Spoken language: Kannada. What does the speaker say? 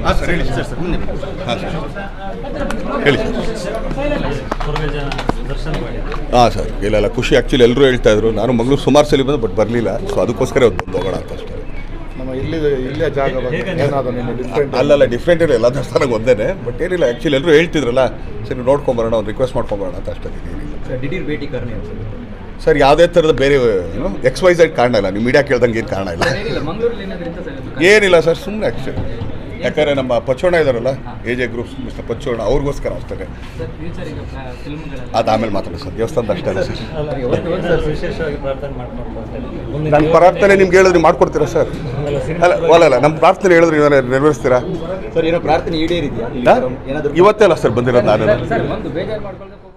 ಹಾಂ ಸರ್ ಹೇಳಿ ಸರ್ ಸರ್ ಮುಂದೆ ಹಾಂ ಸರ್ ಹೇಳಿ ಸರ್ ದರ್ಶನ ಮಾಡಿದ್ರು ಹಾಂ ಸರ್ ಇಲ್ಲ ಇಲ್ಲ ಖುಷಿ ಆ್ಯಕ್ಚುಲಿ ಎಲ್ಲರೂ ಹೇಳ್ತಾ ಇದ್ರು ನಾನು ಮಂಗಳೂರು ಸುಮಾರು ಸಲ ಬಂದು ಬಟ್ ಬರಲಿಲ್ಲ ಸೊ ಅದಕ್ಕೋಸ್ಕರ ಇವತ್ತು ಬಂದು ಹೋಗೋಣ ಅಂತ ಅಷ್ಟೇ ನಮ್ಮ ಇಲ್ಲಿ ಇಲ್ಲೇ ಜಾಗ ಬಗ್ಗೆ ಏನಾದ್ರು ನಿಮ್ಮ ಡಿಫ್ರೆಂಟ್ ಅಲ್ಲಲ್ಲ ಡಿಫ್ರೆಂಟ್ ಇಲ್ಲ ಎಲ್ಲ ದೇವಸ್ಥಾನಕ್ಕೆ ಒಂದೇ ಬಟ್ ಏನಿಲ್ಲ ಆ್ಯಕ್ಚುಲಿ ಎಲ್ಲರೂ ಹೇಳ್ತಿದ್ರಲ್ಲ ಸರಿ ನೋಡ್ಕೊಂಬರೋಣ ಒಂದು ರಿಕ್ವೆಸ್ಟ್ ಮಾಡ್ಕೊಂಬರೋಣ ಅಂತ ಅಷ್ಟೇ ಏನಿಲ್ಲ ದಿಢೀರ್ ಭೇಟಿ ಕಾರಣ ಏನು ಸರ್? ಸರ್ ಯಾವುದೇ ಥರದ ಬೇರೆ ಏನು ಎಕ್ಸ್ ವೈ ಝೆಡ್ ಕಾರಣ ಇಲ್ಲ ನೀವು ಮೀಡಿಯಾ ಕೇಳ್ದಂಗೆ ಏನು ಕಾರಣ ಇಲ್ಲ ಏನಿಲ್ಲ ಮಂಗಳೂರಲ್ಲಿ ಏನಾದ್ರು ಇಂಥ ಸರ್ ಏನಿಲ್ಲ ಸರ್ ಸುಮ್ಮನೆ ಆ್ಯಕ್ಚುಲಿ ಯಾಕಂದರೆ ನಮ್ಮ ಪಚ್ಚೋಣ ಇದ್ದಾರಲ್ಲ ಎ ಜೆ ಗ್ರೂಪ್ಸ್ ಮಿಸ್ಟರ್ ಪಚ್ಚೋಣ ಅವ್ರಿಗೋಸ್ಕರ ಅಷ್ಟೇ ಸರ್ ಫ್ಯೂಚರ್ ಈಗ ಫಿಲ್ಮ್ಗಳಲ್ಲಿ ಅದು ಆಮೇಲೆ ಮಾತಾಡೋದು ಸರ್ ದೇವಸ್ಥಾನದ ಅಷ್ಟೇ ಅಲ್ಲ ಸರ್ ಸರ್ ವಿಶೇಷವಾಗಿ ಪ್ರಾರ್ಥನೆ ಮಾಡ್ಕೊಂಡು ಅಂತ ಹೇಳಿ. ನನ್ನ ಪ್ರಾರ್ಥನೆ ನಿಮ್ಗೆ ಹೇಳಿದ್ರೆ ಮಾಡ್ಕೊಡ್ತೀರಾ ಸರ್ ಅಲ್ಲ ಅಲ್ಲ ಅಲ್ಲ ನಮ್ಮ ಪ್ರಾರ್ಥನೆ ಹೇಳಿದ್ರೆ ನೀವು ನೆರವೇರಿಸ್ತೀರಾ ಸರ್ ಏನೋ ಪ್ರಾರ್ಥನೆ ಈಡೇರಿದೆಯಾ ಹಾ? ಇವತ್ತೇ ಅಲ್ಲ ಸರ್ ಬಂದಿರೋದು ನಾನು ಸರ್ ಒಂದು ಬೇಜಾರು ಮಾಡ್ಕೊಳ್ಬೇಕು